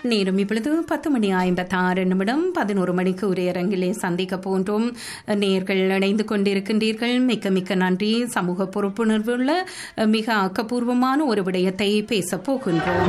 நேரம் இப்பொழுது பத்து மணி ஐம்பத்தாறு நிமிடம் பதினோரு மணிக்கு உரையரங்கிலே சந்திக்க போன்றோம் நேர்கள் இணைந்து கொண்டிருக்கின்றீர்கள் மிக்க மிக்க நன்றி சமூக பொறுப்புணர்வுள்ள மிக ஆக்கப்பூர்வமான ஒரு விடயத்தை பேசப் போகின்றோம்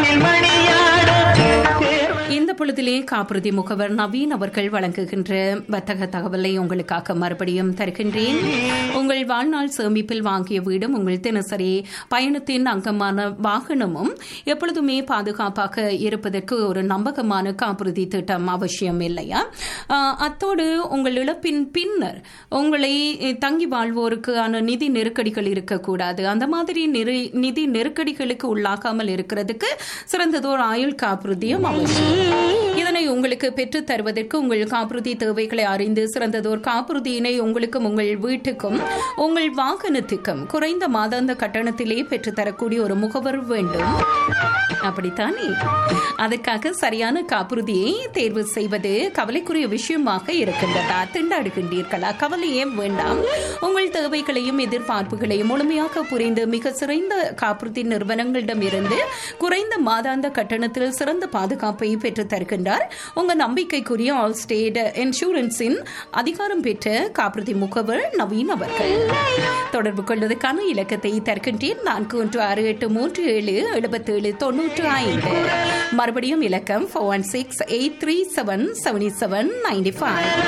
இந்த பொழுதிலே காப்புறுதி முகவர் நவீன் அவர்கள் வழங்குகின்ற வர்த்தக தகவலை உங்களுக்காக மறுபடியும் தருகின்றேன் உங்கள் வாழ்நாள் சேமிப்பில் வாங்கிய வீடும் உங்கள் தினசரி பயணத்தின் அங்கமான வாகனமும் எப்பொழுதுமே பாதுகாப்பாக இருப்பதற்கு ஒரு நம்பகமான காப்புறுதி திட்டம் அவசியம் இல்லையா ஆஹ், அத்தோடு உங்கள் இழப்பின் பின்னர் உங்களை தங்கி வாழ்வோருக்கான நிதி நெருக்கடிகள் இருக்கக்கூடாது அந்த மாதிரி நிறை- நிதி நெருக்கடிகளுக்கு உள்ளாகாமல் இருக்கிறதுக்கு சிறந்ததோர் ஆயுள் காப்புறுதியும் அவசியம் இதனை உங்களுக்கு பெற்றுத் தருவதற்கு உங்கள் காப்புறுதி தேவைகளை அறிந்து சிறந்ததோர் காப்புறுதியினை உங்களுக்கும் உங்கள் வீட்டுக்கும் உங்கள் வாகனத்துக்கும் குறைந்த மாதாந்த கட்டணத்திலே பெற்றுத் தரக்கூடிய ஒரு முகவர் வேண்டும் அப்படித்தானே அதற்காக சரியான காப்புறுதியை தேர்வு செய்வது கவலைக்குரிய விஷயமாக இருக்கின்றதா திண்டாடுகின்றீர்களா கவலையே வேண்டாம் உங்கள் தேவைகளையும் எதிர்பார்ப்புகளையும் முழுமையாக புரிந்து மிக சிறந்த காப்புறுதி நிறுவனங்களிடமிருந்து குறைந்த மாதாந்த கட்டணத்தில் சிறந்த பாதுகாப்பை பெற்றுத் தருகின்றார் உங்க நம்பிக்கைக்குரிய ஆல் ஸ்டேட் இன்சூரன்ஸின் அதிகாரம் பெற்ற காப்புறுதி முகவர் நவீன் அவர்கள் தொடர்பு கொள்வதற்கான இலக்கத்தை தருகின்றேன் நான்கு ஒன்று ஆறு எட்டு மூன்று ஏழு எழுபத்தேழு தொன்னூற்று ஐந்து மறுபடியும் இலக்கம் four one six eight three seven seventy seven ninety five